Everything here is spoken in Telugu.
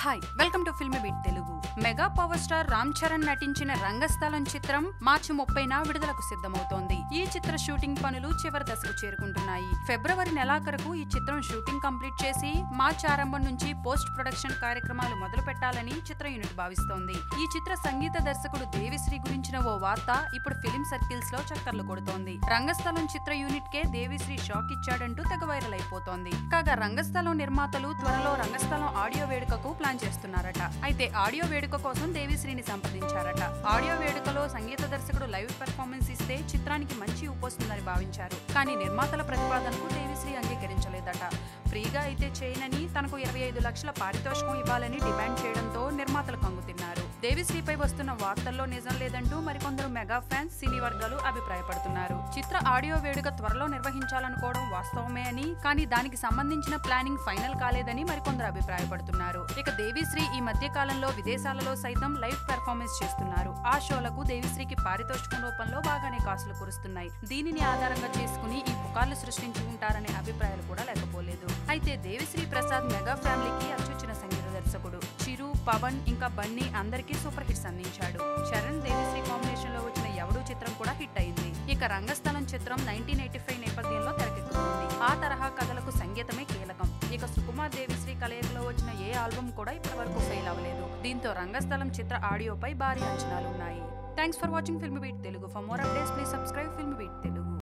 hi welcome to film beat Telugu mega power star Ram Charan నటించిన రంగస్థలం చిత్రం మార్చి ముప్పైన విడుదలకు సిద్ధమవుతోంది ఈ చిత్ర షూటింగ్ పనులు చివరి దశకు చేరుకుంటున్నాయి ఫిబ్రవరి నెలాఖరుకు ఈ చిత్రం షూటింగ్ కంప్లీట్ చేసి మార్చి ఆరంభం నుంచి పోస్ట్ ప్రొడక్షన్ కార్యక్రమాలు మొదలు పెట్టాలని చిత్ర యూనిట్ భావిస్తోంది ఈ చిత్ర సంగీత దర్శకుడు దేవిశ్రీ గురించిన ఓ వార్త ఇప్పుడు ఫిలిం సర్కిల్స్ లో చక్కర్లు కొడుతోంది రంగస్థలం చిత్ర యూనిట్ కే దేవిశ్రీ షాక్ ఇచ్చాడంటూ తెగ వైరల్ అయిపోతోంది కాగా రంగస్థలం నిర్మాతలు త్వరలో రంగస్థలం ఆడియో వేడుకకు ప్లాన్ చేస్తున్నారట అయితే ఆడియో వేడుక కోసం దేవిశ్రీని సంప్రదించారట ఆడియో వేడుకలో సంగీత దర్శకుడు లైవ్ పెర్ఫార్మెన్స్ ఇస్తే చిత్రానికి మంచి ఊపొస్తుందని భావించారు కానీ నిర్మాతల ప్రతిపాదనకు దేవిశ్రీ అంగీకరించలేదట ఫ్రీగా అయితే చేయనని తనకు ఇరవై ఐదు లక్షల పారితోషికం ఇవ్వాలని డిమాండ్ చేయడంతో నిర్మాతలు కంగుతిన్నారు దేవిశ్రీపై వస్తున్న వార్తల్లో నిజం లేదంటూ మరికొందరు మెగా ఫ్యాన్స్ సినీ వర్గాలు అభిప్రాయపడుతున్నారు చిత్ర ఆడియో వేడుక త్వరలో నిర్వహించాలనుకోవడం వాస్తవమే అని కానీ దానికి సంబంధించిన ప్లానింగ్ ఫైనల్ కాలేదని మరికొందరు అభిప్రాయపడుతున్నారు ఇక దేవిశ్రీ ఈ మధ్య కాలంలో విదేశాలలో సైతం లైవ్ పెర్ఫార్మెన్స్ చేస్తున్నారు ఆ షోలకు దేవిశ్రీకి పారితోషికం రూపంలో బాగానే కాసులు కురుస్తున్నాయి దీనిని ఆధారంగా చేసుకుని ఈ పుకార్లు సృష్టించి ఉంటారనే అభిప్రాయాలు కూడా లేకపోలేదు అయితే దేవిశ్రీ ప్రసాద్ మెగా ఫ్యామిలీకి అత్యుచ్చిన సంగీత దర్శకుడు చిరు పవన్ ఇంకా బన్నీ అందరికీ సూపర్ హిట్స్ అందించాడు చరణ్ దేవిశ్రీ కాంబినేషన్ లో వచ్చిన ఎవడు చిత్రం కూడా హిట్ అయింది ఇక రంగస్థలం చిత్రం నైన్టీన్ ఎయిటీ ఫైవ్ నేపథ్యంలో తెరకెక్కుతుంది ఆ తరహా కథలకు సంగీతమే కీలకం ఇక సుకుమార్ దేవిశ్రీ కలయికలో వచ్చిన ఏ ఆల్బమ్ కూడా ఇప్పటివరకు ఫెయిల్ అవ్వలేదు దీంతో రంగస్థలం చిత్ర ఆడియోపై భారీ అంచనాలు ఉన్నాయి thanks for watching film beat Telugu for more updates please subscribe film beat Telugu